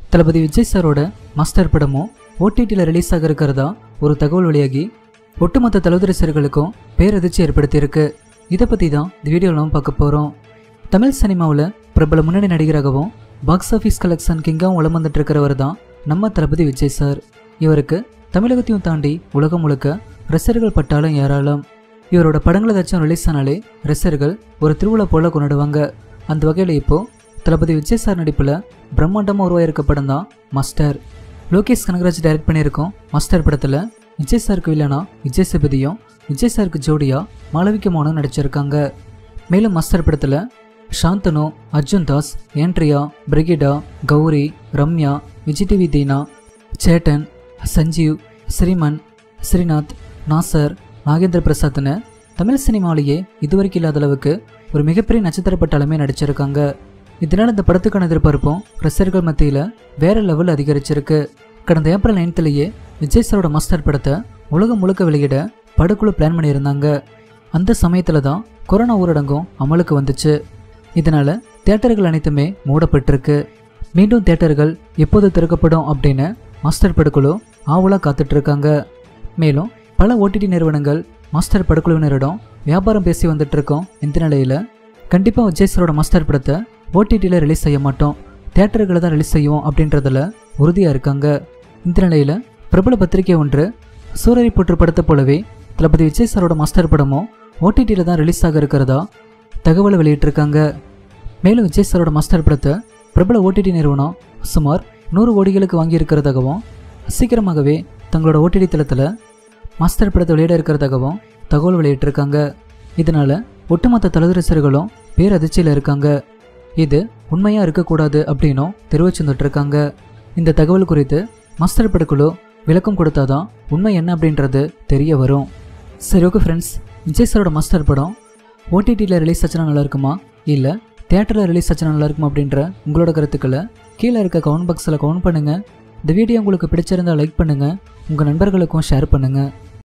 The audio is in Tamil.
தளபதி விஜய் சாரோட மாஸ்டர் படமும் ஓடிடியில் ரிலீஸ் ஆக இருக்கிறதா ஒரு தகவல் வெளியாகி ஒட்டுமொத்த தளபதி ரசிகர்களுக்கும் பேரதிர்ச்சி ஏற்படுத்தியிருக்கு இதை பற்றி தான் இந்த வீடியோவில் நம்ம பார்க்க போகிறோம் தமிழ் சினிமாவில் பிரபல முன்னணி நடிகராகவும் பாக்ஸ் ஆஃபீஸ் கலெக்ஷன் கிங்காகவும் வலம் வந்துட்டு இருக்கிறவர் தான் நம்ம தளபதி விஜய் சார் இவருக்கு தமிழகத்தையும் தாண்டி உலகம் முழுக்க ரசிகர்கள் பட்டாலும் ஏராளம் இவரோட படங்கள் ஏதாச்சும் ரிலீஸ் ஆனாலே ரசிகர்கள் ஒரு திருவிழா போல கொண்டாடுவாங்க அந்த வகையில் இப்போ தளபதி விஜய் சார் நடிப்பில் பிரம்மாண்டமாக உருவாயிருக்க படம் தான் மாஸ்டர் லோகேஷ் கனகராஜ் டைரக்ட் பண்ணியிருக்கோம் மாஸ்டர் படத்தில் விஜய் சாருக்கு வில்லனா விஜய் சேபதியும் விஜய் சாருக்கு ஜோடியா மாளவிக மோனும் நடிச்சிருக்காங்க மேலும் மாஸ்டர் படத்தில் சாந்தனு அர்ஜுன் தாஸ் ஏன்ட்ரியா பிரிகிடா கௌரி ரம்யா விஜய் டிவி தீனா சேட்டன் சஞ்சீவ் ஸ்ரீமன் ஸ்ரீநாத் நாசர் நாகேந்திர பிரசாத்னு தமிழ் சினிமாவிலேயே இதுவரைக்கும் இல்லாத அளவுக்கு ஒரு மிகப்பெரிய நட்சத்திர பட்டாளமே நடிச்சிருக்காங்க இதனால் இந்த படத்துக்கான எதிர்பார்ப்பும் ரசிகர்கள் மத்தியில் வேற லெவல் அதிகரிச்சிருக்கு கடந்த ஏப்ரல் நைன்த்துலேயே விஜய் சாரோட மாஸ்டர் படத்தை உலகம் முழுக்க வெளியிட படக்குழு பிளான் பண்ணியிருந்தாங்க அந்த சமயத்தில் தான் கொரோனா ஊரடங்கும் அமலுக்கு வந்துச்சு இதனால் தேட்டர்கள் அனைத்துமே மூடப்பட்டிருக்கு மீண்டும் தேட்டர்கள் எப்போது திறக்கப்படும் அப்படின்னு மாஸ்டர் படக்குழு ஆவலாக காத்துட்ருக்காங்க மேலும் பல ஓடிடி நிறுவனங்கள் மாஸ்டர் படக்குழுவினரிடம் வியாபாரம் பேசி வந்துட்டு இருக்கோம் இந்த நிலையில் கண்டிப்பாக விஜய் சாரோட மாஸ்டர் படத்தை ஓடிடியில் ரிலீஸ் செய்ய மாட்டோம் தேட்டர்களை தான் ரிலீஸ் செய்வோம் அப்படின்றதுல உறுதியாக இருக்காங்க இந்த நிலையில் பிரபல பத்திரிகை ஒன்று சூரரை போற்று படத்தை போலவே தளபதி விஜய் சாரோட மாஸ்டர் படமும் ஓடிடியில் தான் ரிலீஸ் ஆக இருக்கிறதா தகவலை வெளியிட்டிருக்காங்க மேலும் விஜய் சாரோட மாஸ்டர் படத்தை பிரபல ஓடிடி நிறுவனம் சுமார் நூறு கோடிகளுக்கு வாங்கியிருக்கிறதாகவும் சீக்கிரமாகவே தங்களோட ஓடிடி தளத்தில் மாஸ்டர் படத்தை வெளியிட இருக்கிறதாகவும் தகவல் வெளியிட்டிருக்காங்க இதனால் ஒட்டுமொத்த தளது ரசிகர்களும் பேரதிர்ச்சியில் இருக்காங்க இது உண்மையாக இருக்கக்கூடாது அப்படின்னும் தெரிவிச்சுட்டு இருக்காங்க இந்த தகவல் குறித்து மாஸ்டர் படக்குழு விளக்கம் கொடுத்தாதான் உண்மை என்ன அப்படின்றது தெரிய வரும் சரி ஓகே ஃப்ரெண்ட்ஸ் விஜய் சாரோட மாஸ்டர் படம் ஓடிடியில் ரிலீஸ் ஆச்சுன்னா நல்லா இருக்குமா இல்லை தேட்டரில் ரிலீஸ் ஆச்சுன்னா நல்லா இருக்குமா அப்படின்ற உங்களோட கருத்துக்களை கீழே இருக்க கமெண்ட் பாக்ஸில் கமெண்ட் பண்ணுங்கள் இந்த வீடியோ உங்களுக்கு பிடிச்சிருந்தா லைக் பண்ணுங்கள் உங்கள் நண்பர்களுக்கும் ஷேர் பண்ணுங்கள்